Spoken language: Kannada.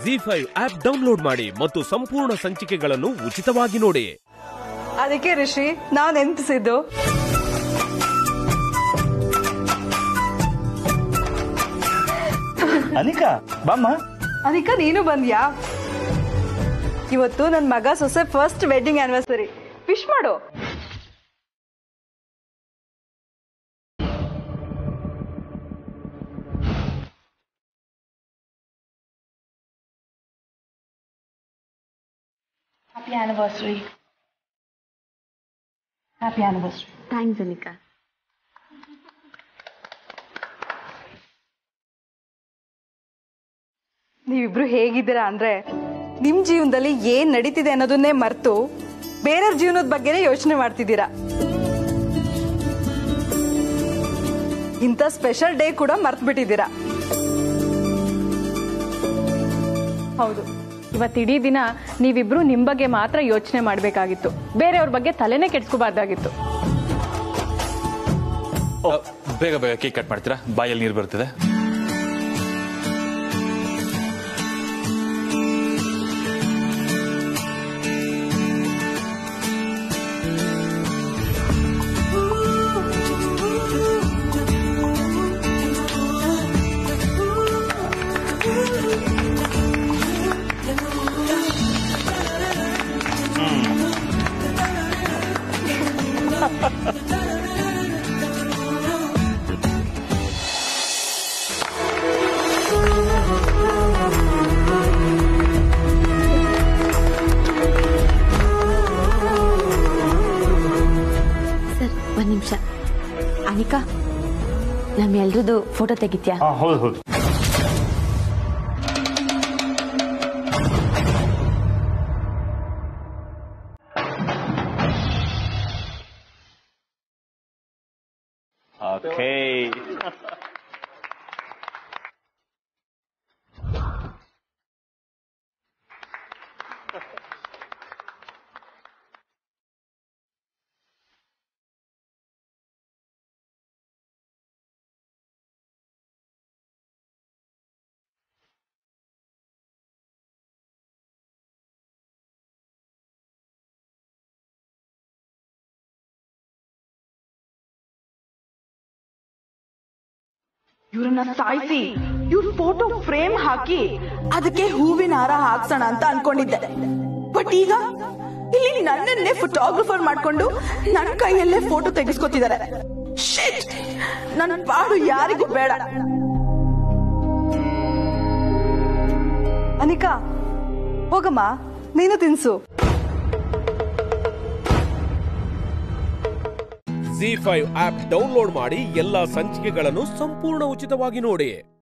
ಜಿ ಫೈವ್ ಆಪ್ ಡೌನ್ಲೋಡ್ ಮಾಡಿ ಮತ್ತು ಸಂಪೂರ್ಣ ಸಂಚಿಕೆಗಳನ್ನು ಉಚಿತವಾಗಿ ನೋಡಿ ಅದಕ್ಕೆ ಋಷಿ ನಾನ್ ಎಂತಿಸಿದ್ದು ಅನಿಕಾ ಬಾಮ್ಮ ಅದಕ್ಕೆ ನೀನು ಬಂದ್ಯಾ ಇವತ್ತು ನನ್ ಮಗ ಸೊಸೆ ಫಸ್ಟ್ ವೆಡ್ಡಿಂಗ್ ಆನಿವರ್ಸರಿ ವಿಶ್ ಮಾಡು Happy anniversary. Happy anniversary. Thanks Anika ನೀವಿಬ್ರು ಹೇಗಿದ್ದೀರಾ ಅಂದ್ರೆ ನಿಮ್ ಜೀವನದಲ್ಲಿ ಏನ್ ನಡೀತಿದೆ ಅನ್ನೋದನ್ನೇ ಮರ್ತು ಬೇರೆಯವ್ರ ಜೀವನದ ಬಗ್ಗೆನೇ ಯೋಚನೆ ಮಾಡ್ತಿದ್ದೀರಾ ಇಂಥ ಸ್ಪೆಷಲ್ ಡೇ ಕೂಡ ಮರ್ತ್ ಬಿಟ್ಟಿದ್ದೀರಾ ಹೌದು ಇವತ್ತಿಡೀ ದಿನ ನೀವಿಬ್ರು ನಿಮ್ ಬಗ್ಗೆ ಮಾತ್ರ ಯೋಚನೆ ಮಾಡಬೇಕಾಗಿತ್ತು ಬೇರೆಯವ್ರ ಬಗ್ಗೆ ತಲೆನೇ ಕೆಡ್ಸ್ಕೋಬಾರ್ದಾಗಿತ್ತು ಓ, ಬೇಗ ಬೇಗ ಕೇಕ್ ಕಟ್ ಮಾಡ್ತೀರಾ ಬಾಯಲ್ಲಿ ನೀರು ಬರ್ತಿದೆ ಸರ್ ಒಂದ್ ನಿಮಿಷ ಅನಿಕಾ ನಮ್ಮೆಲ್ರದ್ದು ಫೋಟೋ ತೆಗಿತ್ಯಾ ಹೌದು ಹೌದು ಓಕೆ ಇವ್ರನ್ನ ಸಾಯಿಸಿ ಇವ್ರ ಫೋಟೋ ಫ್ರೇಮ್ ಹಾಕಿ ಅದಕ್ಕೆ ಹೂವಿನ ಹಾರ ಹಾಕ್ಸೋಣ ಅಂತ ಅನ್ಕೊಂಡಿದ್ದೆ ಬಟ್ ಈಗ ಇಲ್ಲಿ ನನ್ನನ್ನೇ ಫೋಟೋಗ್ರಫರ್ ಮಾಡ್ಕೊಂಡು ನನ್ನ ಕೈಯಲ್ಲೇ ಫೋಟೋ ತೆಗೆಸ್ಕೊತಿದ್ದಾರೆ Shit! ನನ್ನ ಪಾಡು ಯಾರಿಗೂ ಬೇಡ ಅನಿಕಾ ಹೋಗಮ್ಮ ನೀನು ತಿನ್ಸು ಜಿ ಫೈವ್ ಆಪ್ ಡೌನ್ಲೋಡ್ ಮಾಡಿ ಎಲ್ಲಾ ಸಂಚಿಕೆಗಳನ್ನು ಸಂಪೂರ್ಣ ಉಚಿತವಾಗಿ ನೋಡಿ